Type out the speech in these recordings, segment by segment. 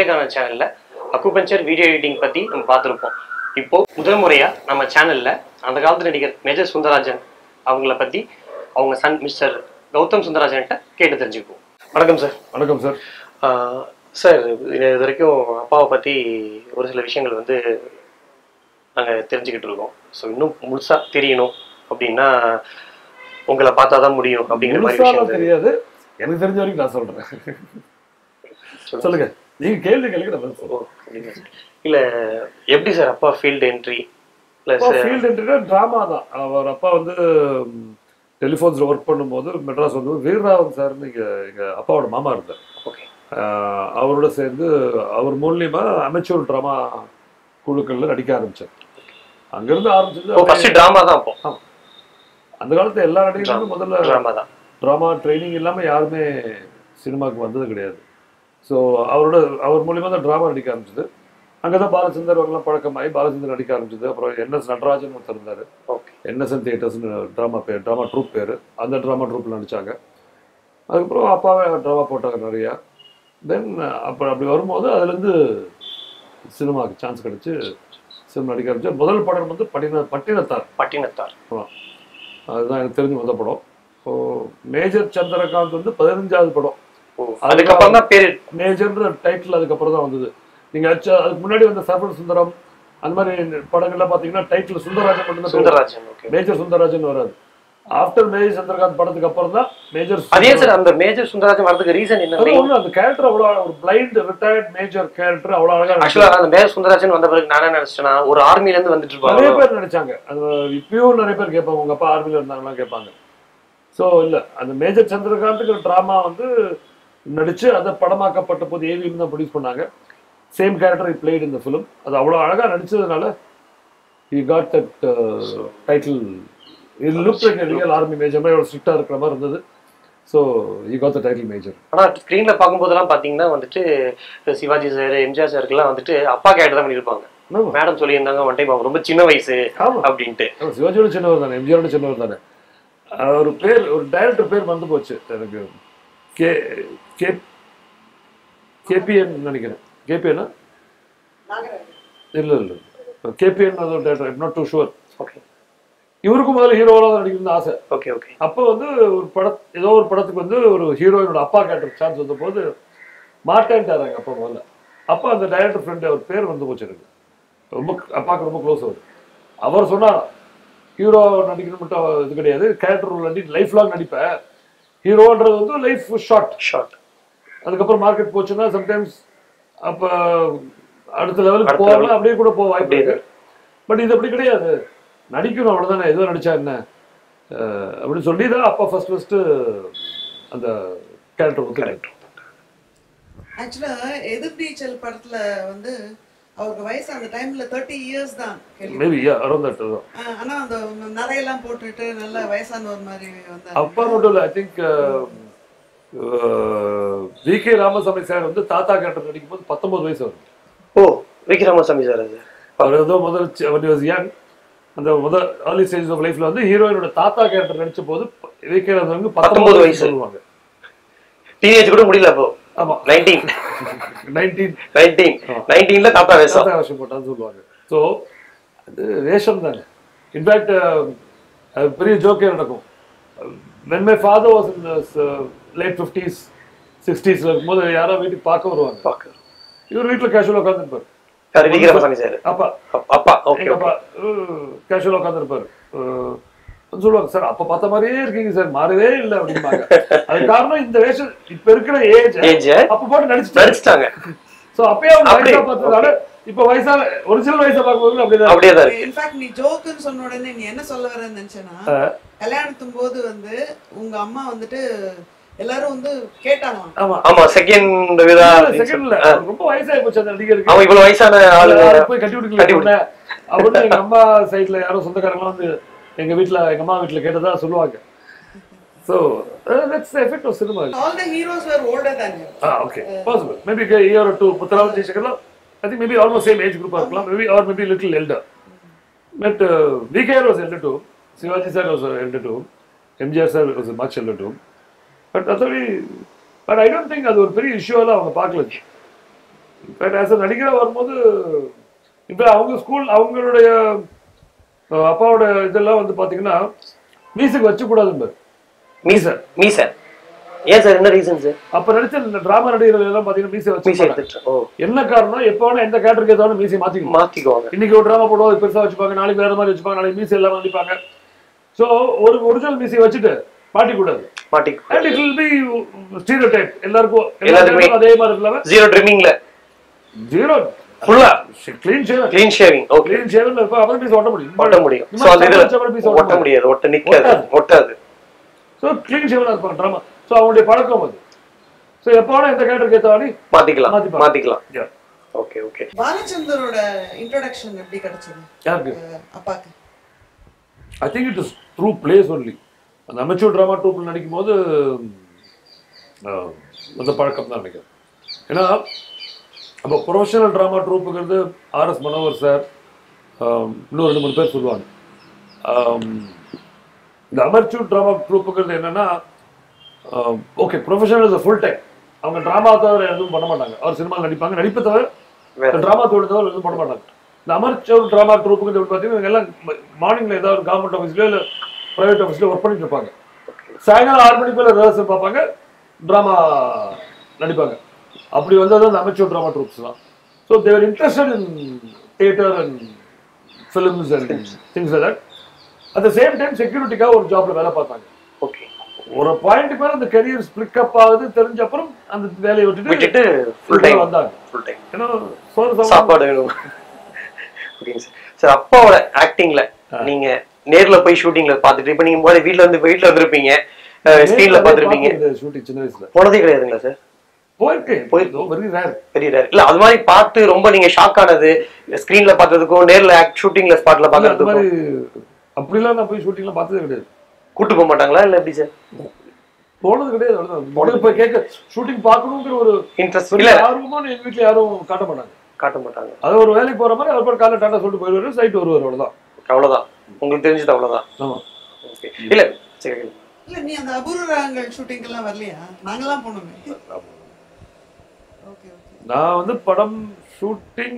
விவேகானந்த் சேனல்ல acupuncture video editing பத்தி நம்ம பார்த்துருப்போம் இப்போ முதல் முறையா நம்ம சேனல்ல அந்த காலத்து நடிகர் மேஜர் சுந்தரராஜன் அவங்கள பத்தி அவங்க சன் மிஸ்டர் கௌதம் சுந்தரராஜன்கிட்ட கேட்டு தெரிஞ்சுக்குவோம் வணக்கம் சார் வணக்கம் சார் சார் இது வரைக்கும் அப்பாவை பத்தி ஒரு சில விஷயங்கள் வந்து நாங்க தெரிஞ்சுக்கிட்டு இருக்கோம் ஸோ இன்னும் முழுசா தெரியணும் அப்படின்னா உங்களை பார்த்தா தான் முடியும் அப்படிங்கிற மாதிரி முழுசாலாம் விஷயம் தெரியாது எனக்கு தெரிஞ்ச வரைக்கும் நான் சொல்றேன் சொல்லுங்க நீங்க கேள்வி கேளுங்க நான் பதில் ஓ, சொல்றேன் அப்படிங்களா சார்? இல்ல எப்படி சார் அப்பா ஃபீல்டு என்ட்ரி பிளஸ் ஃபீல்டு என்ட்ரினா ட்ராமா தான் அவர் அப்பா வந்து டெலிஃபோன்ஸ்ல ஒர்க் பண்ணும்போது மெட்ராஸ் வந்து வீரராவன் சார்னு இங்க எங்க அப்பாவோட மாமா இருந்தார் ஓகே ஆஹ் அவரோட சேர்ந்து அவர் மூலியமா அமைச்சூர் ட்ராமா குழுக்கள்ல நடிக்க ஆரம்பிச்சார் அங்கிருந்து ஆரம்பிச்சது ஓ ஃபர்ஸ்ட் டிராமா தான் அப்போ அந்த காலத்துல எல்லா நடிகர்களும் முதல்ல டிராமா தான் ட்ராமா ட்ரைனிங் இல்லாமல் யாருமே சினிமாவுக்கு வந்தது கிடையாது ஸோ அவரோட அவர் மூலியமா தான் ட்ராமா நடிக்க ஆரம்பிச்சது அங்கே தான் பாலச்சந்தர் அவங்களாம் பழக்கமாகி பாலச்சந்தர் நடிக்க ஆரம்பிச்சது அப்புறம் என்எஸ் நடராஜன் ஒருத்தர் இருந்தார் ஓகே என்எஸ்என் தியேட்டர்ஸ்னு ட்ராமா பேர் ட்ராமா ட்ரூப் பேர் அந்த ட்ராமா ட்ரூப்பில் நடிச்சாங்க அதுக்கப்புறம் அப்பாவே ட்ராமா போட்டாங்க நிறையா தென் அப்போ அப்படி வரும்போது அதுலேருந்து சினிமாவுக்கு சான்ஸ் கிடைச்சு சினிமா நடிக்க ஆரம்பிச்சு முதல் படம் வந்து பட்டின பட்டினத்தார் பட்டினத்தார் அதுதான் எனக்கு தெரிஞ்ச முதல் படம் ஸோ மேஜர் சந்திரகாந்த் வந்து பதினஞ்சாவது படம் ஓ அதுக்கப்புறம் தான் பேரு மேஜர்ன்ற டைட்டில் அதுக்கப்புறம் தான் வந்தது நீங்க ஆக்சுவலா அதுக்கு முன்னாடி வந்த சர்வர் சுந்தரம் அந்த மாதிரி படங்கள்லாம் பார்த்தீங்கன்னா டைட்டில் சுந்தரராஜன் மட்டும்தான் பேரு. சுந்தரராஜன் ஓகே மேஜர் சுந்தரராஜன் வராது ஆஃப்டர் மேஜர் சந்திரகாந்த் படத்துக்கு அப்புறம் தான் மேஜர் அதே சார் அந்த மேஜர் சுந்தரராஜன் வரதுக்கு ரீசன் என்ன ஒண்ணு அந்த கேரக்டர் அவ்வளோ ஒரு பிளைண்ட் ரிட்டையர்ட் மேஜர் கேரக்டர் அவ்வளோ அழகா நடிச்சாங்க. ஆக்சுவலா அந்த மேஜர் சுந்தரராஜன் வந்த பிறகு நான் என்ன நினைச்சேன்னா ஒரு ஆர்மில இருந்து வந்துட்டு நிறைய இருப்பாங்க பேர் நடிச்சாங்க அது இப்பயும் நிறைய பேர் கேட்பாங்க உங்க அப்பா ஆர்மியில் இருந்தாங்கலாம் கேட்பாங்க ஸோ இல்ல அந்த மேஜர் சந்திரகாந்துக்கு ட்ராமா வந்து நடிச்சு அதை படமாக்கப்பட்ட போது ஏவிஎம் தான் ப்ரொடியூஸ் பண்ணாங்க சேம் கேரக்டர் பிளேட் இந்த ஃபிலிம் அது அவ்வளோ அழகா நடிச்சதுனால யூ காட் தட் டைட்டில் இது look like real army major மாதிரி ஸ்ட்ரிக்டாக இருக்கிற மாதிரி இருந்தது so you got the title major ஆனா ஸ்கிரீன்ல பார்க்கும்போதெல்லாம் பாத்தீங்கன்னா வந்துட்டு சிவாஜி சார் எம்ஜிஆர் சாருக்குலாம் வந்துட்டு அப்பா கேரக்டர் தான் பண்ணியிருப்பாங்க மேடம் சொல்லியிருந்தாங்க ஒன் டைம் அவங்க ரொம்ப சின்ன வயசு ஆமா அப்படின்ட்டு ஆமா, சிவாஜியோட சின்னவர் தானே எம்ஜிஆரோட சின்னவர் தானே அஹ் ஒரு பேர் ஒரு டைரக்டர் பேர் வந்து போச்சு எனக்கு கே கே கேபிஎன் நினைக்கிறேன் கேபிஎன்னா இல்லை இல்லை கேபிஎன் ஒரு director not too sure okay இவருக்கு முதல்ல ஹீரோவாக தான் நடிக்கணும்னு ஆசை ஓகே ஓகே அப்போ வந்து ஒரு பட ஏதோ ஒரு படத்துக்கு வந்து ஒரு ஹீரோயினோட அப்பா கேரக்டர் சான்ஸ் வந்த போது மாட்டேன்ட்டாராங்க அப்பா முதல்ல அப்போ அந்த டைரக்டர் ஃப்ரெண்டு அவர் பேர் வந்து போச்சு எனக்கு ரொம்ப அப்பாவுக்கு ரொம்ப க்ளோஸ் அவர் அவர் சொன்னார் ஹீரோ நடிக்கணும் மட்டும் இது கிடையாது கேரக்டர் ரோல் நடி லைஃப் லாங் நடிப்பேன் ஹீரோன்றது வந்து லைஃப் ஷார்ட் ஷார்ட் அதுக்கப்புறம் மார்க்கெட் போச்சுன்னா சம்டைம்ஸ் அப்போ அடுத்த லெவலுக்கு அடுத்த போகாம அப்படியே கூட போக வாய்ப்பு அப்படியே இருக்கு பட் இது அப்படி கிடையாது நடிக்கணும் அவ்வளோதானே ஏதோ நடிச்சா என்ன அஹ் அப்படின்னு சொல்லி தான் அப்பா ஃபர்ஸ்ட் ஃபர்ஸ்ட் அந்த கேரக்டர் வந்து கரெக்ட் ஆக்சுவலா எதிர்நீச்சல் படத்துல வந்து அவருக்கு வயசு அந்த டைம்ல தேர்ட்டி இயர்ஸ் தான் கேள்வி மேபி அரௌண்ட் தட் தான் ஆஹ் ஆனா அந்த நரையெல்லாம் போட்டுட்டு நல்ல வயசானவர் மாதிரி வந்தார் அப்பா மட்டும் இல்லை I think V K Ramasamy sir வந்து தாத்தா கேரக்டர் நடிக்கும் போது பத்தொன்பது வயசு வருது ஓ விக்கி ராமசாமி சார் அது அவர் ஏதோ முதல் வாஸ் யங் அந்த முதல் ஏர்லி ஸ்டேஜ் ஆஃப் லைஃப்ல வந்து ஹீரோயினோட தாத்தா கேரக்டர் நடிச்ச போது வி கே ராமசாமி பத்தொன்பது வயசு. வயசு சொல்லுவாங்க டீனேஜ் கூட முடியல அப்போ ஆமா நைன்டீன் நைன்டீன் நைன்டீன் நைன்டீன்ல தாத்தா வேஷம் தாத்தா வேஷம் போட்டான்னு சொல்லுவாங்க ஸோ அது வேஷம் தானே இன்ஃபேக்ட் பெரிய ஜோக்கே நடக்கும் when my father was in late fifties சிக்ஸ்டீஸ்ல இருக்கும்போது யாரோ வீட்டுக்கு பார்க்க வருவாங்க பாக்க இவர் வீட்டில் கேஷுவலாக உட்காந்துருப்பார் யாரு விக்கி ராமசாமி சார் அப்பா அப்பா ஓகே எங்க ஓகே அப்பா கேஷுவலாக உட்காந்துருப்பாரு சொல்லுவாங்க சார் அப்ப பார்த்த மாதிரியே இருக்கீங்க சார் மாறவே இல்லை அப்படிம்பாங்க அது காரணம் இந்த வேஷம் இப்ப இருக்கிற ஏஜ் ஏஜ் அப்ப போட்டு நடிச்சுட்டாரு நடிச்சிட்டாங்க சோ அப்பயே அவங்க அப்படி, வயசா பார்த்ததால இப்ப வயசா ஒரிஜினல் வயசா பார்க்கும்போது அப்படிதான் அப்படியே தான் இருக்கு இன்ஃபேக்ட் நீ ஜோக்குன்னு சொன்ன உடனே நீ என்ன சொல்ல வரேன்னு நினைச்சேன்னா கல்யாணத்தும் போது வந்து உங்க அம்மா வந்துட்டு எல்லாரும் வந்து கேட்டாங்க ஆமா ஆமா செகண்ட் விதா செகண்ட்ல ரொம்ப வயசாகி போச்சு அந்த நடிகருக்கு அவன் இவ்வளவு வயசான ஆளு யாரும் போய் கட்டி விட்டுக்கல கட்டி பொண்ணை. அப்படின்னு எங்க அம்மா சைடுல யாரோ சொந்தக்காரங்க வந்து எங்க வீட்ல எங்க அம்மா வீட்ல கேட்டதா சொல்லுவாங்க so that's effect of cinema all the heroes were older than you Ah, okay. Possible. Maybe a year or two. Putharam Jayasekaran, I think maybe almost same age group இருக்கலாம். Maybe or maybe little elder. But uh, VKR was elder too. Shivaji sir was elder too. MGR sir was much elder too. But that's only, but I don't think அது ஒரு பெரிய இஷ்யூவெல்லாம் அவங்க பார்க்கல but as நடிகராக வரும்போது இப்போ அவங்க school அவங்களுடைய அஹ், அப்பாவோட இதெல்லாம் வந்து பார்த்தீங்கன்னா மியூசிக் வச்சுக்கூடாதுன்னு மீசர் மீசர் ஏன் சார் என்ன ரீசன் சார் அப்ப நடிச்ச இந்த டிராமா நடிகர்கள் எல்லாம் பார்த்தீங்கன்னா மீசை மீசை வச்சு எடுத்துட்டு ஓ என்ன காரணம் எப்போ வேணா எந்த கேட்டருக்கு ஏதாவது மீசை மாற்றிக்கணும் மாத்திக்குவாங்க இன்னைக்கு ஒரு டிராமா போடுவோம் பெருசா வச்சுப்பாங்க நாளைக்கு வேற மாதிரி வச்சுப்பாங்க நாளைக்கு மீசை இல்லாம நடிப்பாங்க ஸோ ஒரு ஒரிஜினல் மீசையை வச்சுட்டு மாட்டிக்க கூடாது மாட்டிக்கு and it will be stereotype எல்லாருக்கும் எல்லாருக்குமே. எல்லாருக்கும் அதே மாதிரி இல்லாம ஜீரோ ட்ரிம்மிங்ல ஜீரோ ஃபுல்லா clean shave clean shaving okay clean ஷேவ்ல இருப்பா அப்பதான் பீஸ் ஒட்ட முடியும் ஒட்ட முடியும் இந்த சோ மாதிரி அந்த சமைச்ச அப்புறம் piece இதுல ஒட்ட முடியாது ஒட்ட நிக்காது ஒட்டாது ஸோ க்ளீன் ஷேவ்ல இருப்பாங்க ட்ராமா ஸோ அவங்களுடைய பழக்கம் அது ஸோ எப்போ வேணா இந்த கேட்டருக்கு ஏற்றவாடி மாத்திக்கலாம் மாத்திப்பாங்க. மாத்திக்கலாம் ஓகே ஓகே பாலச்சந்தரோட இன்ட்ரோடக்ஷன் எப்படி கிடைச்சது யாருக்கு அஹ் அப்பாக்கு I think it is through plays only அந்த அமெச்சூர் ட்ராமா ட்ரூப்பில் நடிக்கும் போது ஆஹ், அந்த பழக்கம் தான் நினைக்கிறேன் ஏன்னா அப்போ ப்ரொஃபஷனல் ட்ராமா ட்ரூப்புங்கிறது ஆர்எஸ் மனோகர் சார் இன்னும் ரெண்டு மூணு பேர் சொல்லுவாங்க ஆம், இந்த அமெச்சூர் ட்ராமா ட்ரூப்புங்கிறது என்னன்னா okay professional is full time அவங்க ட்ராமா தவிர எதுவும் பண்ண மாட்டாங்க அவர் சினிமாவில் நடிப்பாங்க நடிப்பை தவிர வேற ட்ராமா தொழில் தவிர எதுவும் பண்ண மாட்டாங்க இந்த அமர்ச்சர் ட்ராமா ட்ரூப்புங்கிறது எப்படி பார்த்தீங்கன்னா இவங்க எல்லாம் மார்னிங்ல ஏதாவது ஒரு கவர்மெண்ட் ஆஃபீஸ்லயோ இல்லை ப்ரைவேட் ஆஃபீஸ்லயோ ஒர்க் பண்ணிட்டு இருப்பாங்க சாயங்காலம் ஆறு மணிக்கு மேலே ரிஹர்சல் பார்ப்பாங்க ட்ராமா நடிப்பாங்க அப்படி வந்தது அந்த அமெச்சூர் ட்ராமா ட்ரூப்ஸ் தான் so they were interested in theatre and films and things that at the same time செக்யூரிட்டிக்காக ஒரு ஜாப்ல வேலை பார்த்தாங்க ஓகே ஒரு பாயிண்ட்டுக்கு மேலே அந்த கெரியர் ஸ்பிளிக் அப் ஆகுது தெரிஞ்ச அப்புறம் அந்த வேலையை விட்டுட்டு விட்டுட்டு ஃபுல் இதுல டைம் வந்தாங்க ஃபுல் டைம் ஏன்னா சோறு சாப்பாடு சாப்பாடு வேணும் ஓகேங்க சார் சார் அப்பாவோட ஆக்டிங்ல நீங்க நேர்ல போய் ஷூட்டிங்ல பாத்துட்டு இப்ப நீங்க முதல்ல வீட்ல வந்து வீட்ல வந்திருப்பீங்க ஸ்கிரீன்ல பாத்திருப்பீங்க ஷூட்டிங் சின்ன வயசுல போனதே கிடையாதுங்களா சார் போயிருக்கேன் போயிருக்கோம். வெரி ரேர் பெரிய rare. இல்ல அது மாதிரி பார்த்து ரொம்ப நீங்க ஷாக் ஆனது ஸ்கிரீன்ல பார்த்ததுக்கும் நேர்ல ஷூட்டிங்ல ஸ்பாட்ல அந்த பாக்குறதுக்கும் மாதிரி அப்படிலாம் நான் போய் ஷூட்டிங்லாம் பார்த்ததே கிடையாது கூட்டு போக மாட்டாங்களா இல்ல எப்படி சார் போனது கிடையாது அவ்வளவுதான் போனது இப்போ கேட்க ஷூட்டிங் பார்க்கணுங்கிற ஒரு இன்ட்ரெஸ்ட் பெரிய இல்ல ஆர்வமான எங்க வீட்டுல யாரும் காட்ட மாட்டாங்க காட்ட மாட்டாங்க அது ஒரு வேலைக்கு போற மாதிரி அவர் பாட்டு காலைல டாட்டா சொல்லிட்டு போயிடுவாரு சைட் வருவார் அவ்வளவுதான் அவ்வளவுதான் உங்களுக்கு தெரிஞ்சது அவ்வளவுதான் ஆமா ஓகே இல்ல சரி இல்ல நீ அந்த அபூர்வ ராகங்கள் ஷூட்டிங் எல்லாம் வரலையா நாங்கெல்லாம் போனோமே ஓகே ஓகே நான் வந்து படம் ஷூட்டிங்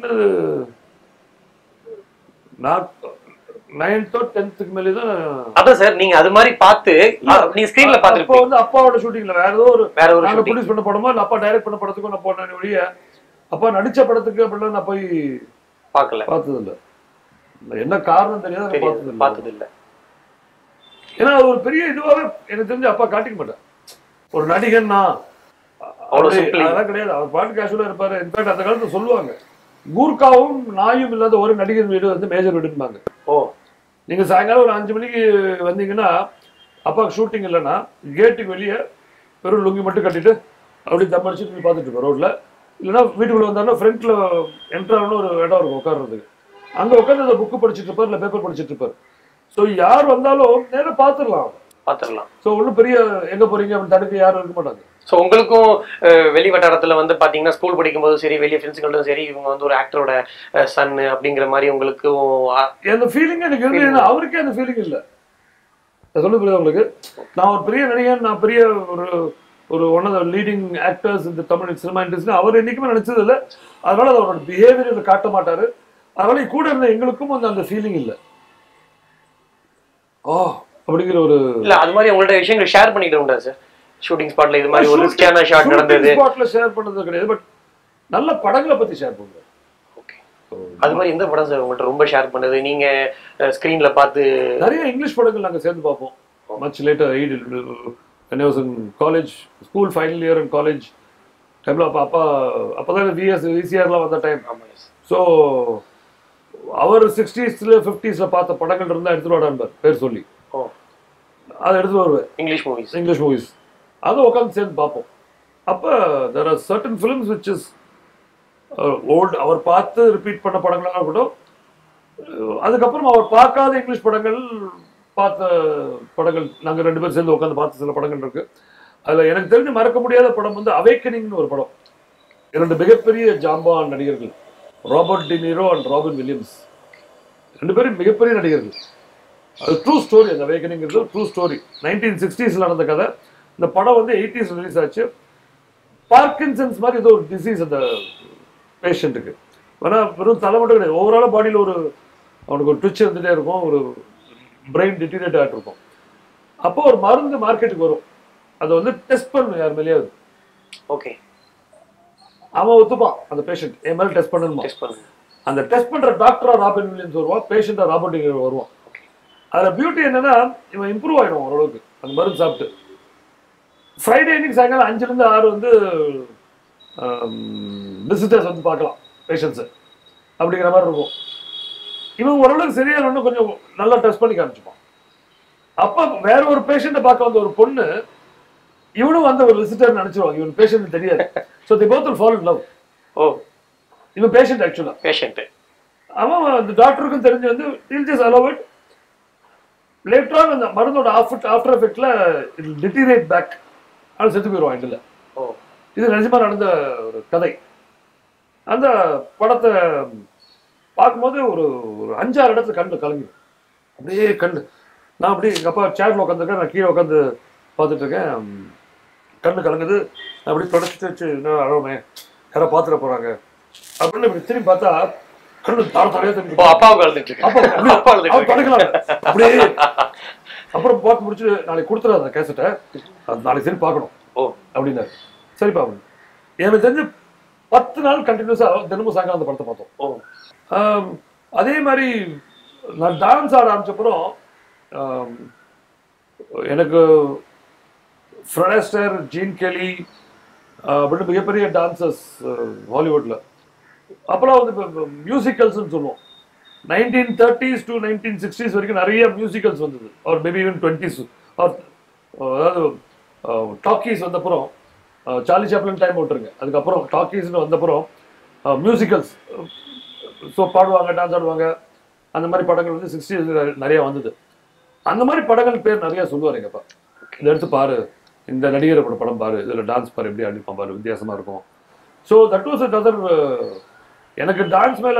நான் நைன்த்தோ டென்த்துக்கு மேலே தான் அதான் சார் நீங்க அது மாதிரி பார்த்து அ, நீங்க ஸ்கிரீன்ல அப்போ பாத்துருப்பீங்க வந்து அப்பாவோட ஷூட்டிங்ல வேற ஏதோ ஒரு வேற ஒரு நாங்க ஷூட்டிங் ப்ரொடியூஸ் பண்ண படமோ இல்ல அப்பா டைரக்ட் பண்ண படத்துக்கும் நான் போனேன் ஒழிய அப்பா நடிச்ச படத்துக்கு அப்படிலாம் நான் போய் பார்க்கல பார்த்தது இல்ல இல்ல, என்ன காரணம் தெரியாது நான் பார்த்தது தெரியாது இல்ல பார்த்தது இல்ல ஏன்னா அது ஒரு பெரிய இதுவாக எனக்கு தெரிஞ்சு அப்பா காட்டிக்க மாட்டேன் ஒரு நடிகன் நான் அவ்வளவு அப்படி- simply. அதெல்லாம் கிடையாது அவர் பாட்டு கேஷுவலா இருப்பாரு இன்ஃபேக்ட் அந்த காலத்துல சொல்லுவாங்க கூர்காவும் நாயும் இல்லாத ஒரு நடிகர் வீடு வந்து மேஜர் வீடும்பாங்க ஓ நீங்க சாயங்காலம் ஒரு அஞ்சு மணிக்கு வந்தீங்கன்னா அப்பாவுக்கு ஷூட்டிங் இல்லைன்னா கேட்டுக்கு வெளியே வெறும் லுங்கி மட்டும் கட்டிட்டு அப்படி தம் அடிச்சு போய் பார்த்துட்டு இருப்போம் ரோட்ல இல்லைன்னா வீட்டுக்குள்ள வந்தாலும் ஃப்ரண்ட்ல என்ட்ராகணும் ஒரு இடம் இருக்கும் உட்கார்றதுக்கு அங்க உட்காந்து அந்த புக்கு படிச்சுட்டு இருப்பார் இல்லை பேப்பர் படிச்சுட்டு இருப்பார் ஸோ யார் வந்தாலும் நேரம் பார்த்துடலாம் பாத்துடலாம் ஸோ ஒன்றும் பெரிய எங்க போறீங்க அப்படின்னு தடுக்க யாரும் இருக்க மாட்டாங்க ஸோ உங்களுக்கும் அஹ், வெளி வட்டாரத்துல வந்து பாத்தீங்கன்னா ஸ்கூல் படிக்கும்போது சரி வெளிய ஃப்ரெண்ட்ஸுங்களும் சரி இவங்க வந்து ஒரு ஆக்டரோட சன் அப்படிங்கிற மாதிரி உங்களுக்கும் அ- அந்த ஃபீலிங் எனக்கு இருக்கு ஏன்னா அவருக்கே அந்த ஃபீலிங் இல்லை நான் சொல்ல புரியுதா உங்களுக்கு நான் ஒரு பெரிய நடிகன் நான் பெரிய ஒரு ஒரு one of the leading actors இந்த தமிழ் சினிமா இண்டஸ்ட்ரி அவர் என்னைக்குமே நினைச்சது இல்லை அதனால அது அவரோட பிஹேவியர் காட்ட மாட்டாரு அதனால கூட இருந்த எங்களுக்கும் அந்த அந்த ஃபீலிங் இல்லை ஓ அப்படிங்கிற ஒரு இல்ல அது மாதிரி உங்கள்ட்ட விஷயங்களை ஷேர் பண்ணிட்டு உண்டா சார் ஷூட்டிங் ஸ்பாட்ல இது மாதிரி ஒரு ரிஸ்கியான ஷாட் நடந்தது ஸ்பாட்ல ஷேர் பண்ணது கிடையாது பட் நல்ல படங்களை பத்தி ஷேர் பண்ணுவேன் ஓகே அது மாதிரி எந்த படம் சார் உங்கள்ட்ட ரொம்ப ஷேர் பண்ணது நீங்க ஸ்கிரீன்ல பார்த்து நிறைய இங்கிலீஷ் படங்கள் நாங்க சேர்ந்து பார்ப்போம் much later I'd was in college school final year in college டைம்ல அப்போ அப்பா அப்போதான் விஎஸ் விசிஆர்லாம் வந்த டைம் ஆமா yes. ஸோ அவர் சிக்ஸ்டீஸ்ல ஃபிஃப்டிஸ்ல பார்த்த படங்கள் இருந்தால் எடுத்துட்டு வாடான்பார் பேர் சொல்லி ஓ அதை எடுத்துட்டு வருவேன் இங்கிலீஷ் மூவிஸ் இங்கிலீஷ் மூவிஸ் அதை உட்காந்து சேர்ந்து பார்ப்போம் அப்போ there are certain films which is old அவர் பார்த்து ரிப்பீட் பண்ண படங்களாக இருக்கட்டும் அஹ் அதுக்கப்புறம் அவர் பார்க்காத இங்கிலீஷ் படங்கள் பார்த்த படங்கள் நாங்கள் ரெண்டு பேரும் சேர்ந்து உட்காந்து பார்த்த சில படங்கள் இருக்கு அதில் எனக்கு தெரிஞ்சு மறக்க முடியாத படம் வந்து அவேக்கனிங்னு ஒரு படம் இரண்டு மிகப்பெரிய ஜாம்பான் நடிகர்கள் Robert De Niro and Robin Williams ரெண்டு பேரும் மிகப்பெரிய நடிகர்கள் அது ட்ரூ ஸ்டோரி அந்த அவேக்கனிங்கிறது ட்ரூ ஸ்டோரி நைன்டீன் சிக்ஸ்டீஸில் நடந்த கதை இந்த படம் வந்து எயிட்டிஸ் ரிலீஸ் ஆச்சு பார்க்கின்சன்ஸ் மாதிரி ஏதோ ஒரு டிசீஸ் அந்த பேஷண்ட்டுக்கு ஏன்னா வெறும் தலை மட்டும் கிடையாது ஓவராலாக பாடியில் ஒரு அவனுக்கு ஒரு ட்விச் இருந்துகிட்டே இருக்கும் ஒரு பிரெயின் டிட்டீரியேட் ஆகிட்டு இருக்கும் அப்போ ஒரு மருந்து மார்க்கெட்டுக்கு வரும் அதை வந்து டெஸ்ட் பண்ணணும் யார் மேலேயாவது ஓகே அவன் ஒத்துப்பான் அந்த பேஷண்ட் என் மேலே டெஸ்ட் பண்ணணுமா டெஸ்ட் பண்ணுங்க அந்த டெஸ்ட் பண்ற டாக்டரா ராபின் வில்லியம்ஸ் வருவான் பேஷண்டா ராபர்ட் டினிரோ வருவான் அதுல பியூட்டி என்னன்னா இவன் இம்ப்ரூவ் ஆயிடும் ஓரளவுக்கு அந்த மருந்து சாப்பிட்டு ஃப்ரைடே இன்னைக்கு சாயங்காலம் அஞ்சுல இருந்து ஆறு வந்து விசிட்டர்ஸ் வந்து பார்க்கலாம் பேஷண்ட்ஸை அப்படிங்கிற மாதிரி இருக்கும் இவன் ஓரளவுக்கு சரியான கொஞ்சம் நல்லா டெஸ்ட் பண்ணி காமிச்சுப்பான் அப்ப வேற ஒரு பேஷண்ட்டை பார்க்க வந்த ஒரு பொண்ணு இவனும் வந்த ஒரு விசிட்டர் நினைச்சிருவாங்க இவன் பேஷண்ட் தெரியாது so the both follow love oh இவன் பேஷண்ட் ஆக்சுவலா பேஷண்ட் அவன் அந்த டாக்டருக்கும் தெரிஞ்சு வந்து இல் just allow it later on அந்த மருந்தோட ஆஃப்ட் ஆஃப்டர் எஃபெக்ட்ல இட் டிட்டீரேட் பேக் அவன் செத்து போயிடுவான் இதில் ஓ இது நிஜமா நடந்த ஒரு கதை அந்த படத்தை பார்க்கும்போது ஒரு ஒரு அஞ்சாறு இடத்துல கண்ணு கலங்கி அப்படியே கண்ணு நான் அப்படியே எங்கள் அப்பா சேர்ல உட்காந்துருக்கேன் நான் கீழே உட்காந்து பார்த்துட்டு இருக்கேன் உம், கண்ணு கலங்குது நான் அப்படியே தொடச்சிட்டு வச்சு என்ன அழவுமே யாரோ பார்த்துட போறாங்க அப்படின்னு இப்படி திரும்பி பார்த்தா கண்ணு தார தாரையா ஓ திரும்பி அப்பாவுக்கு அழுதுட்டு இருக்கேன் அப்பா அப்படியே- அப்பா அழுதுட்டு அவர் இருக்கேன் படுக்கலாம் அப்படியே அப்புறம் பார்த்து முடிச்சு நாளைக்கு கொடுத்துரு அந்த கேசட்டை அது நாளைக்கு சரி பார்க்கணும் ஓ அப்படின்னாரு சரிப்பா அப்படின்னு எனக்கு தெரிஞ்சு பத்து நாள் கண்டினியூஸா தினமும் சாயங்காலம் அந்த படத்தை பார்த்தோம் ஓ ஆம், அதே மாதிரி நான் டான்ஸ் ஆட ஆரம்பிச்சப்புறம் ஆம், எனக்கு ஃப்ரெடஸ்டர் ஜீன் கெலி அப்படின்னு மிகப்பெரிய டான்சர்ஸ் ஹாலிவுட்ல அப்போலாம் வந்து இப்போ மியூசிக்கல்ஸ்னு சொல்லுவோம் nineteen thirties to nineteen sixties வரைக்கும் நிறைய மியூசிக்கல்ஸ் வந்தது அவர் மேபி ஈவன் டுவெண்ட்டிஸ் அதாவது டாக்கீஸ் வந்தப்புறம் சார்லி சாப்ளின் டைம் விட்டுருங்க அதுக்கப்புறம் டாக்கீஸ்னு வந்தப்புறம் மியூசிக்கல்ஸ் ஸோ பாடுவாங்க டான்ஸ் ஆடுவாங்க அந்த மாதிரி படங்கள் வந்து சிக்ஸ்டீஸ் நிறைய வந்தது அந்த மாதிரி படங்கள் பேர் நிறைய சொல்லுவார் எங்கப்பா இதை எடுத்து பாரு இந்த நடிகரோட படம் பாரு இதில் டான்ஸ் பாரு எப்படி அடிப்பான் பாரு வித்தியாசமா இருக்கும் so that was at other எனக்கு டான்ஸ் மேலே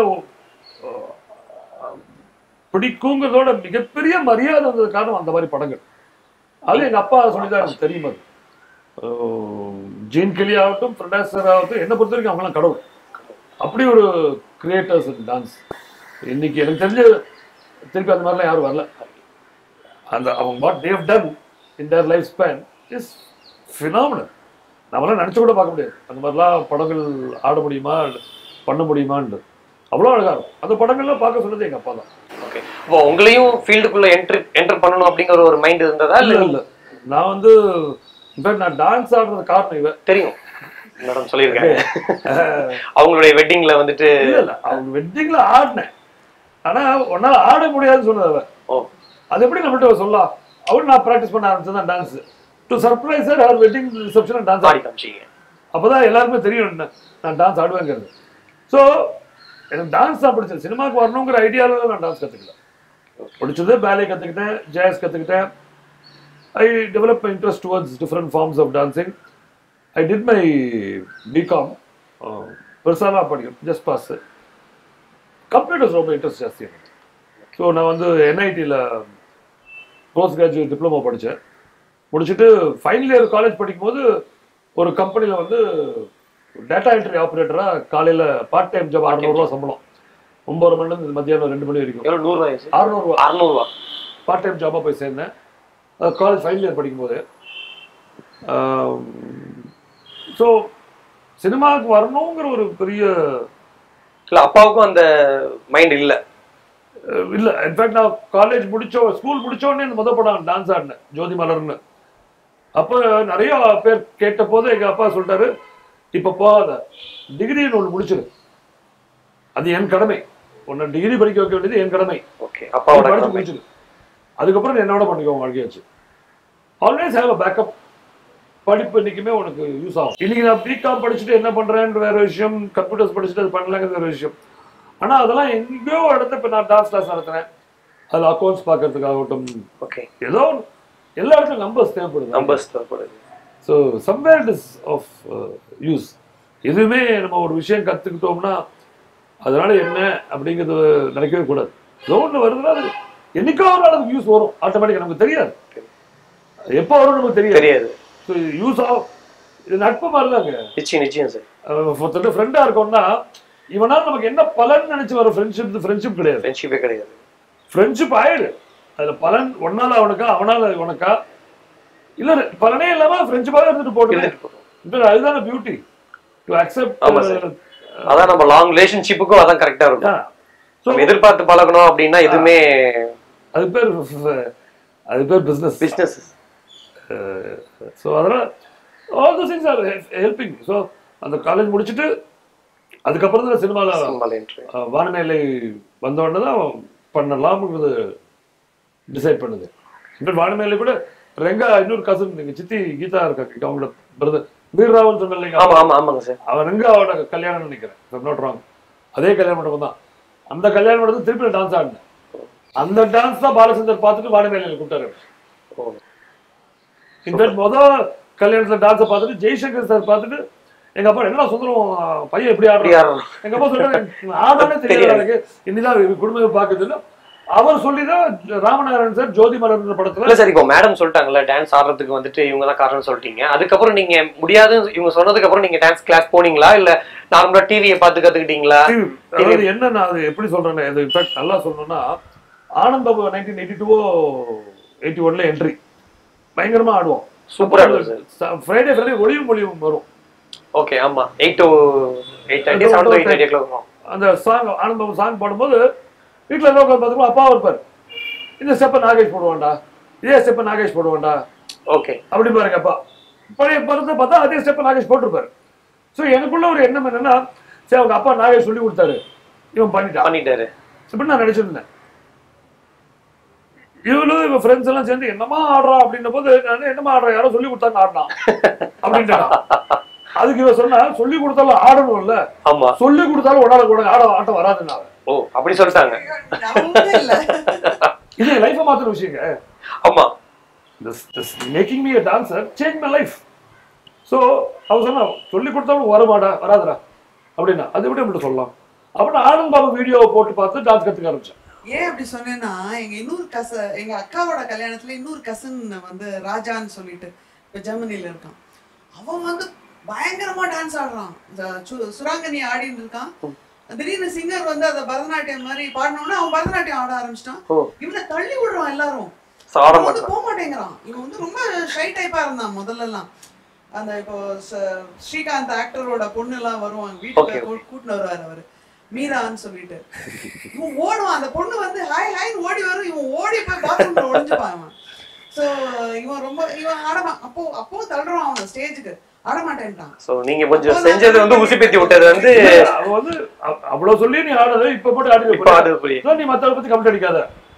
பிடிக்குங்கிறதோட மிகப்பெரிய மரியாதை வந்தது காரணம் அந்த மாதிரி படங்கள் அது எங்க அப்பா சொல்லிதான் எனக்கு தெரியும் அது அஹ் ஜீன் கெலி ஆகட்டும் ஃப்ரெண்டாசர் ஆகட்டும் என்னை பொறுத்த வரைக்கும் அவங்களாம் கடவுள் அப்படி ஒரு கிரியேட்டர்ஸ் டான்ஸ் இன்னைக்கு எனக்கு தெரிஞ்ச திருப்பி அந்த மாதிரிலாம் யாரும் வரல அந்த அவங்க what they've done in their life span is phenomenal நம்மளாம் நினச்சி கூட பார்க்க முடியாது அந்த மாதிரிலாம் படங்கள் ஆட முடியுமா பண்ண முடியுமான்னு அவ்வளோ அழகா இருக்கும் அந்த படங்கள்லாம் பார்க்க சொன்னது எங்க அப்பா தான் ஓகே இப்போ உங்களையும் ஃபீல்டுக்குள்ள என்ட்ரு என்டர் பண்ணணும் அப்படிங்கிற ஒரு மைண்ட் இருந்ததா இல்ல இல்ல இல்ல நான் வந்து இன்ஃபேக்ட் நான் டான்ஸ் ஆடுறது காரணம் இவ தெரியும் மேடம் சொல்லியிருக்காங்க அவங்களுடைய வெட்டிங்ல வந்துட்டு இல்ல இல்ல அவங்க வெட்டிங்ல ஆடினேன் ஆனா உன்னால ஆட முடியாதுன்னு சொன்னது அவ ஓ அது எப்படி நம்மகிட்ட சொல்லலாம் அவரு நான் ப்ராக்டிஸ் பண்ண ஆரம்பிச்சதான் டான்ஸ் டு சர்ப்ரைஸ் சார் அவர் வெட்டிங் ரிசப்ஷன் டான்ஸ் ஆடி காமிச்சீங்க அப்பதான் எல்லாருமே தெரியும் என்ன, நான் டான்ஸ் ஆடுவேங்கிறது ஸோ எனக்கு டான்ஸ் தான் பிடிச்சது சினிமாவுக்கு வரணுங்கிற ஐடியாவில் நான் டான்ஸ் கற்றுக்கல பிடிச்சது பேலே கற்றுக்கிட்டேன் ஜாஸ் கற்றுக்கிட்டேன் I develop my interest towards different forms of dancing I did my B Com பெருசாலாம் படிக்கும் ஜஸ்ட் பாஸ் கம்ப்யூட்டர்ஸ் ரொம்ப இன்ட்ரெஸ்ட் ஜாஸ்தி எனக்கு ஸோ நான் வந்து என்ஐடியில் போஸ்ட் கிராஜுவேட் டிப்ளமோ படித்தேன் முடிச்சுட்டு ஃபைனல் இயர் காலேஜ் படிக்கும்போது ஒரு கம்பெனியில் வந்து டேட்டா என்ட்ரி ஆப்ரேட்டராக காலையில் பார்ட் டைம் ஜாப் அறநூறுவா சம்பளம் ஒம்பது மணிலேருந்து மத்தியானம் ரெண்டு மணி வரைக்கும் எவ்வளவு நூறு ரூபாய் அறநூறுவா அறுநூறுவா பார்ட் டைம் ஜாபாக போய் சேர்ந்தேன் காலேஜ் ஃபைனல் இயர் படிக்கும்போது ஸோ சினிமாவுக்கு வரணுங்கிற ஒரு பெரிய இல்ல அப்பாவுக்கும் அந்த மைண்ட் இல்ல அஹ், இல்ல இன்ஃபேக்ட் நான் காலேஜ் முடிச்சோ ஸ்கூல் முடிச்சோடனே இந்த முத படம் டான்ஸ் ஆடினேன் ஜோதி மலர்னு அப்போ நிறைய பேர் கேட்ட போது எங்க அப்பா சொல்லிட்டாரு இப்ப போகாத டிகிரின்னு ஒன்று முடிச்சிரு அது என் கடமை உன்னை டிகிரி படிக்க வைக்க வேண்டியது என் கடமை ஓகே நீ அப்பாவோட படிச்சு கடமை. முடிச்சிரு அதுக்கப்புறம் நீ என்னோட பண்ணிக்கோ வாழ்க்கையாச்சு ஆல்வேஸ் ஹேவ் அ பேக்கப் படிப்பு இன்னைக்குமே உனக்கு யூஸ் ஆகும் இன்னைக்கு நான் பிகாம் படிச்சுட்டு என்ன பண்றேன்ற வேற விஷயம் கம்ப்யூட்டர்ஸ் படிச்சுட்டு அது பண்ணலங்கிறது வேற விஷயம் ஆனா அதெல்லாம் எங்கேயோ இடத்த இப்ப நான் டான்ஸ் கிளாஸ் நடத்துறேன் அதுல அக்கௌண்ட்ஸ் பார்க்கறதுக்காகட்டும் ஓகே ஏதோ ஒண்ணு. எல்லா இடத்துலயும் நம்பர்ஸ் தேவைப்படுது நம்பர்ஸ் தேவைப்படுது so somewhere it is of use எதுவுமே நம்ம ஒரு விஷயம் கற்றுக்கிட்டோம்னா அதனால என்ன அப்படிங்கிறது நினைக்கவே கூடாது ஏதோ ஒன்று வருதுன்னா அது என்னைக்கோ ஒரு நாள் அதுக்கு யூஸ் வரும் ஆட்டோமேட்டிக்காக நமக்கு தெரியாது அது எப்போ வரும் நமக்கு தெரியாது தெரியாது ஸோ யூஸ் ஆகும் இது நட்பு மாதிரி தாங்க நிச்சயம் நிச்சயம் சார் ஒருத்தர் ஃப்ரெண்டாக இருக்கோம்னா இவனால் நமக்கு என்ன பலன் நினைச்சு வர ஃப்ரெண்ட்ஷிப் ஃப்ரெண்ட்ஷிப் கிடையாது ஃப்ரெண்ட்ஷிப்பே கிடையாது ஃப்ரெண்ட்ஷிப் ஆயிடு அதுல பலன் ஒன்னால அவனுக்கா அவனால உனக்கா இல்ல பலனே இல்லாம ஃப்ரெண்ட்ஷிப்பாக இருந்துட்டு போட்டு இருந்துட்டு போகும். இது அதுதான பியூட்டி டு ஆமா அக்செப்ட் அதான் நம்ம லாங் ரிலேஷன்ஷிப்புக்கும் அதான் கரெக்டா இருக்கும் ஸோ நம்ம எதிர்பார்த்து பழகணும் அப்படின்னா எதுவுமே அது பேர் அது பேர் பிசினஸ் பிசினஸ் ஸோ அதனால் all the things are helping so அந்த காலேஜ் முடிச்சுட்டு அதுக்கப்புறம் தான் சினிமாவில் வானமேலை வந்த உடனே தான் பண்ணலாம்ங்கிறது டிசைட் பண்ணுது இன்ஃபேக்ட் வானமேலை கூட ரெங்கா இன்னொரு கசன் எங்க சித்தி கீதா இருக்காங்க அவங்களோட பிரதர் வீர் ராவல் சொன்னலைங்க ஆமா ஆமா ஆமாங்க சார் அவன் ரெங்காவோட கல்யாணம் நினைக்கிறேன் நாட் ராங் அதே கல்யாண மண்டபம் தான் அந்த கல்யாண மண்டபத்தில் திருப்பி டான்ஸ் ஆடினேன் அந்த டான்ஸ் தான் பாலச்சந்தர் பார்த்துட்டு வானமேலையில் கூப்பிட்டாரு ஓ. இன்ஃபேக்ட் முதல் கல்யாணத்துல டான்ஸை பார்த்துட்டு ஜெய்சங்கர் சார் பார்த்துட்டு எங்க அப்பா என்ன சுந்தரம் பையன் எப்படி அப்படி ஆடுறான் யாரும் எங்க அப்பா சொல்றாரு ஆடானே தெரியல எனக்கு இன்னிதான் குடும்பம் பாக்குதுன்னு அவர் சொல்லிதான் ராமநாராயணன் சார் ஜோதி மலர்ன்ற படத்துல இல்ல சார் இப்போ மேடம் சொல்லிட்டாங்கல்ல டான்ஸ் ஆடுறதுக்கு வந்துட்டு இவங்க தான் காரணம் சொல்லிட்டீங்க அதுக்கப்புறம் நீங்க முடியாது இவங்க சொன்னதுக்கு அப்புறம் நீங்க டான்ஸ் கிளாஸ் போனீங்களா இல்ல நார்மலா டிவியை பார்த்து கத்துக்கிட்டீங்களா அதாவது என்ன நான் அது எப்படி சொல்றேன்னு இது இன்ஃபேக்ட் நல்லா சொல்லணும்னா ஆனந்த் பாபு நைன்டீன் எயிட்டி டூவோ எயிட்டி ஒன்ல என்ட்ரி பயங்கரமா ஆடுவோம் சூப்பரா இருக்கும் சார் ஃப்ரைடே ஃப்ரைடே ஒளியும் ஒளியும் வரும் ஓகே ஆமா eight to eight thirty seven to eight thirty வரும் அந்த சாங் ஆனந்த் பாபு சாங் பாடும்போது வீட்டில் எல்லாம் உட்காந்து பார்த்துக்கோ அப்பா இருப்பார் இந்த ஸ்டெப்பை நாகேஷ் போடுவான்டா இதே ஸ்டெப்பை நாகேஷ் போடுவான்டா ஓகே அப்படி பாருங்க அப்பா பழைய படத்தை பார்த்தா அதே ஸ்டெப்பை நாகேஷ் போட்டிருப்பாரு ஸோ எனக்குள்ள ஒரு எண்ணம் என்னன்னா சரி அவங்க அப்பா நாகேஷ் சொல்லி கொடுத்தாரு இவன் பண்ணிட்டான் பண்ணிட்டாரு இப்படி நான் நினைச்சிருந்தேன் இவளும் இவன் ஃப்ரெண்ட்ஸ் எல்லாம் சேர்ந்து என்னமா ஆடுறா அப்படின்ன போது நான் என்னமா ஆடுறா யாரோ சொல்லி கொடுத்தாங்க ஆடினான் அப்படின்ட்டான் அதுக்கு இவன் சொன்னா சொல்லி கொடுத்தாலும் ஆடணும்ல ஆமா சொல்லி கொடுத்தாலும் உடால கூட ஆட ஆட்டம் வராதுன்னா ஓ அப்படி சொல்லிட்டாங்க நம்பவே இல்ல இது என் லைஃபை மாத்திர விஷயங்க ஆமா this this making me a dancer changed my life so அவ சொன்னா சொல்லி கொடுத்தாலும் வரமாடா வராதுடா அப்படின்னா அது எப்படி அப்படி சொல்லலாம் அப்படின்னு ஆனந்த் பாபு வீடியோவை போட்டு பார்த்து டான்ஸ் கற்றுக்க ஆரம்பிச்சேன் ஏன் அப்படி சொன்னேன்னா எங்க இன்னொரு கச எங்க அக்காவோட கல்யாணத்துல இன்னொரு கசன் வந்து ராஜான்னு சொல்லிட்டு இப்ப ஜெர்மனில இருக்கான் அவன் வந்து பயங்கரமா டான்ஸ் ஆடுறான் இந்த சு- சுராங்கனி ஆடின்னு இருக்கான் திடீர்னு சிங்கர் வந்து அதை பரதநாட்டியம் மாதிரி பாடினோடனே அவன் பரதநாட்டியம் ஆட ஆரம்பிச்சிட்டான் ஓ. இவனை தள்ளி விடுறான் எல்லாரும் சாட அவன் வந்து மாட்டான் போக மாட்டேங்கிறான் இவன் வந்து ரொம்ப ஷை டைப்பா இருந்தான் முதல்ல எல்லாம் அந்த இப்போ ச- ஸ்ரீகாந்த் ஆக்டரோட பொண்ணு எல்லாம் வருவாங்க Okay, வீட்டுக்கு கூ- கூட்டின்னு வருவாரு அவரு மீரான்னு சொல்லிட்டு இவன் ஓடுவான் அந்த பொண்ணு வந்து ஹாய் ஹாய்னு ஓடி வரும் இவன் ஓடி போய் பாத்ரூம்ல ஒளிஞ்சுப்பான் இவன் சோ இவன் ரொம்ப இவன் ஆடமா அப்போ அப்போ தள்ளுறான் அவன் ஸ்டேஜுக்கு ஆடமாட்டேன்ட்டான் சோ நீங்க கொஞ்சம் செஞ்சது வந்து உசுப்பேத்தி விட்டது வந்து அவ வந்து அவ- அவ்வளவு சொல்லி நீ ஆடாத இப்ப மட்டும் ஆடி இப்ப ஆடுறது புரியுது அதான் நீ மத்தவரை பத்தி கமெண்ட் அடிக்காத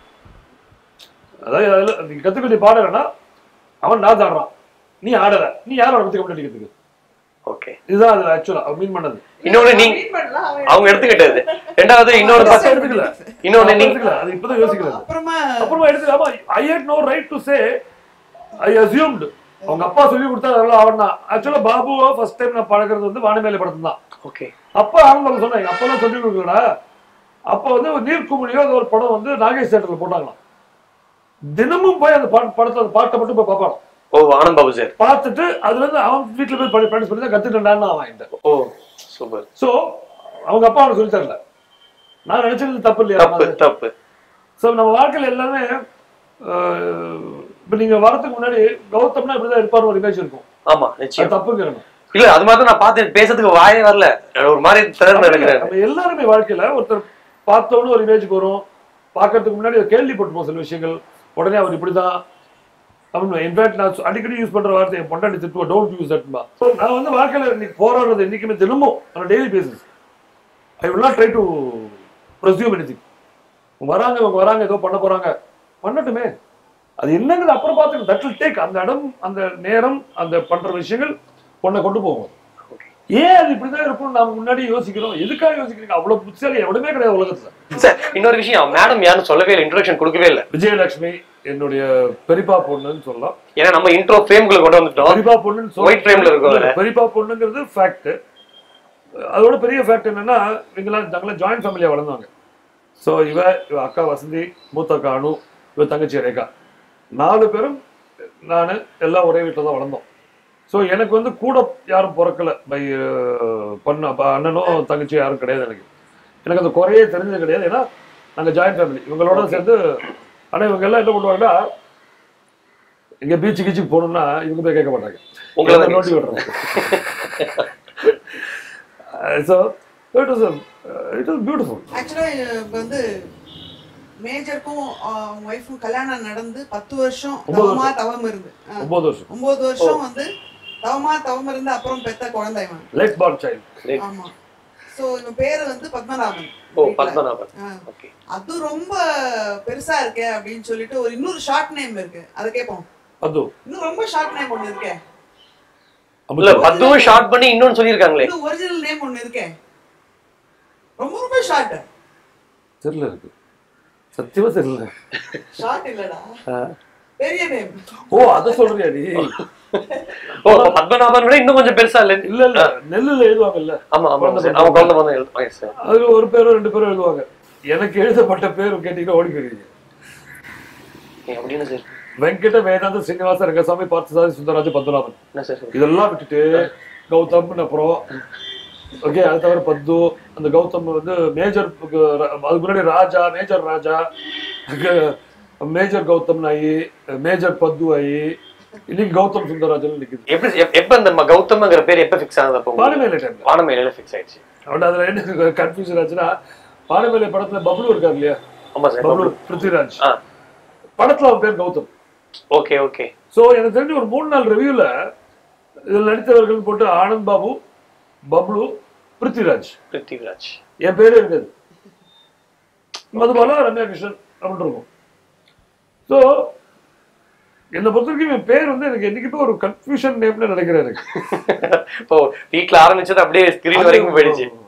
அதாவது அதுல நீ கத்துக்க நீ பாடலன்னா அவன் டான்ஸ் ஆடுறான் நீ ஆடல நீ யாரோட பத்தி கமெண்ட் அடிக்கிறதுக்கு ஓகே இதுதான் அதுல ஆக்சுவலா அவன் மீன் பண்ணது இன்னொன்னு நீ Meet பண்ணல, அவன் அவங்க எடுத்துக்கிட்டது ரெண்டாவது இன்னொரு அவன் பக்கம் எடுத்துக்கல இன்னொன்னு அவன் நீ எடுத்துக்கல அது இப்பதான் யோசிக்கிறது அப்புறமா அப்புறமா எடுத்து ஆமா I had no right to say I assumed அவங்க அப்பா சொல்லி கொடுத்தா அதெல்லாம் அவன் தான் ஆக்சுவலா பாபுவை ஃபர்ஸ்ட் டைம் நான் பழகிறது வந்து வானமேலை படத்துல தான் ஓகே அப்பா ஆரம்பம் சொன்னேன் எங்க அப்பா தான் சொல்லி கொடுக்கலடா அப்போ வந்து ஒரு நீர்க்குமிழியோ அது ஒரு படம் வந்து நாகேஷ் தேட்டர்ல போட்டாங்களாம் தினமும் போய் அந்த பாட்டு படத்தை அந்த பாட்டை மட்டும் போய் பார்ப்பான் ஓ ஆனந்த் பாபு சார் பார்த்துட்டு அதுல இருந்து அவன் வீட்டுல போய் படி ப்ராக்டிஸ் பண்ணி தான் கத்துக்கிட்டான்னு அவன் என்கிட்ட ஓ சூப்பர் ஸோ அவங்க அப்பா அவனுக்கு சொல்லி தரல நான் நினைச்சது தப்பு தப்பு இல்லையா தப்பு ஸோ நம்ம வாழ்க்கையில் எல்லாமே இப்போ நீங்க வரதுக்கு முன்னாடி கௌதம்னா இப்படிதான் இருப்பார் ஒரு இமேஜ் இருக்கும் ஆமா நிச்சயம் அது தப்புங்கிறணும் இல்ல அது மாதிரி நான் பார்த்தேன் பேசுறதுக்கு வாயே வரல ஒரு மாதிரி திறந்து எடுக்கிறேன் நம்ம எல்லாருமே வாழ்க்கையில ஒருத்தர் பார்த்தோன்னு ஒரு இமேஜுக்கு வரும் பார்க்கறதுக்கு முன்னாடி ஒரு கேள்விப்பட்டிருப்போம் சில விஷயங்கள் உடனே அவர் இப்படிதான் அப்படின்னு இன்ஃபேக்ட் நான் சொ- அடிக்கடி யூஸ் பண்ற வார்த்தை என் பொண்டாட்டி திட்டுவா டோன்ட் யூஸ் தட்மா ஸோ நான் வந்து வாழ்க்கையில இன்னைக்கு போராடுறது என்னைக்குமே தினமும் on daily basis I will not try to presume anything வராங்க இவங்க வராங்க ஏதோ பண்ண போறாங்க பண்ணட்டுமே அது என்னங்கிறது அப்புறம் பார்த்துக்கலாம் தட் will டேக் அந்த இடம் அந்த நேரம் அந்த பண்ற விஷயங்கள் பொண்ணை கொண்டு போகும் ஏன் அது இப்படிதான் இருக்கும்னு நாம முன்னாடி யோசிக்கிறோம் எதுக்காக யோசிக்கிறீங்க அவ்வளவு புத்திசாலி எவனுமே கிடையாது உலகத்துல சார் இன்னொரு விஷயம் மேடம் யாரும் சொல்லவே இல்லை இன்ட்ரோடக்ஷன் கொடுக்கவே இல்லை விஜயலட்சுமி என்னுடைய பெரியப்பா பொண்ணுன்னு சொல்லலாம் ஏன்னா நம்ம இன்ட்ரோ ஃப்ரேம்குள்ள கொண்டு வந்துட்டோம் பெரியப்பா பொண்ணுன்னு White frame ல இருக்கும் இல்ல, பெரியப்பா பொண்ணுங்கிறது ஃபேக்ட் அதோட பெரிய ஃபேக்ட் என்னன்னா இவங்கெல்லாம் நாங்களாம் ஜாயிண்ட் ஃபேமிலியா வளர்ந்தாங்க ஸோ இவ இவ அக்கா வசந்தி மூத்த அக்கா அனு இவ தங்கச்சி ரேகா நாலு பேரும் நான் எல்லாம் ஒரே வீட்டில் தான் வளர்ந்தோம் ஸோ எனக்கு வந்து கூட யாரும் பிறக்கல பை பொண்ணு அப்ப அண்ணனும் தங்கச்சி யாரும் கிடையாது எனக்கு எனக்கு அந்த குறையே தெரிஞ்சது கிடையாது ஏன்னா நாங்க ஜாயிண்ட் ஃபேமிலி இவங்களோட சேர்ந்து ஆனா இவங்க எல்லாம் என்ன பண்ணுவாங்கன்னா எங்க பீச்சு கீச்சுக்கு போகணும்னா இவங்க போய் கேட்க மாட்டாங்க உங்களை தான் நோண்டி விடுறாங்க so it was it was beautiful actually இப்போ வந்து மேஜருக்கும் அவங்க ஒய்ஃபும் கல்யாணம் நடந்து பத்து வருஷம் ஒன்பது தவமா தவம் இருந்து ஆ, ஒன்பது வருஷம் ஒன்பது வருஷம் வந்து தவமா தவம் இருந்து அப்புறம் பெத்த குழந்தை இவன் லேட் பார்ன் சைல்டு ஆமா சோ இவன் பேரு வந்து பத்மநாபன் ஓ வீட்ல. பத்மநாபன் ஆ. ஓகே அது ரொம்ப பெருசா இருக்கே அப்படின்னு சொல்லிட்டு ஒரு இன்னொரு ஷார்ட் நேம் இருக்கு அதை கேட்போம் அது இன்னும் ரொம்ப ஷார்ட் நேம் ஒண்ணு இருக்கே இல்ல பத்துவும் ஷார்ட் பண்ணி இன்னொன்னு சொல்லியிருக்காங்களே இன்னும் ஒரிஜினல் நேம் ஒண்ணு இருக்கே ரொம்ப ரொம்ப ஷார்ட் தெரியல இருக்கு சத்தியமா தெரியல ஷார்ட் இல்லடா ஆ. பெரிய நேம் ஓ அத சொல்றியா நீ ஓ அப்ப பத்மநாபன் விட இன்னும் கொஞ்சம் பெருசா இல்ல இல்ல இல்ல நெல்லுல எழுதுவாங்கல்ல ஆமா ஆமா குழந்தை சார் அவங்க குழந்தை வந்து எழுதுவாங்க சார் அதுல ஒரு பேரோ ரெண்டு பேரும் எழுதுவாங்க எனக்கு எழுதப்பட்ட பேர் கேட்டீங்கன்னா ஓடி போயிருவீங்க ஏ, அப்படின்னு சார் வெங்கட வேதாந்த சீனிவாச ரங்கசாமி பார்த்தசாரி சுந்தரராஜ பத்மநாபன் என்ன சார் சொல்றீங்க? இதெல்லாம் விட்டுட்டு கௌதம்னு அப்புறம் ஓகே அது தவிர பத்து அந்த கௌதம் வந்து மேஜர் அதுக்கு முன்னாடி ராஜா மேஜர் ராஜா மேஜர் கௌதம் ஆகி மேஜர் பத்து ஆகி இன்னைக்கு கௌதம் சுந்தரராஜன் நிக்குது எப்படி எப்- எப்ப இந்த ம- கௌதம்ங்கிற பேர் எப்ப ஃபிக்ஸ் ஆனது அப்போ உங்களுக்கு? பாலமேலை டைம்ல வானமேலையில ஃபிக்ஸ் ஆயிடுச்சு அவன் அதுல என்ன கன்ஃபியூஷன் ஆச்சுன்னா பாலமேலை படத்துல பப்ளு இருக்காரு இல்லையா ஆமா சார் பப்ளு பிருத்விராஜ் ஆ படத்துல அவன் பேர் கௌதம் ஓகே ஓகே ஸோ எனக்கு தெரிஞ்ச ஒரு மூணு நாள் ரிவ்யூல இதில் நடித்தவர்கள் போட்டு ஆனந்த் பாபு பப்ளு பிருத்விராஜ் பிருத்திவிராஜ் என் பேரே இருக்காது மதுபாலா ரம்யா கிருஷ்ணன் அப்படின்னு இருக்கும் ஸோ என்னை பொறுத்த வரைக்கும் என் பேர் வந்து எனக்கு என்னைக்குமே ஒரு கன்ஃபியூஷன் நேம்னு நினைக்கிறேன் எனக்கு இப்போ வீட்ல ஆரம்பிச்சது அப்படியே ஸ்கிரீன் வரைக்கும் போயிடுச்சு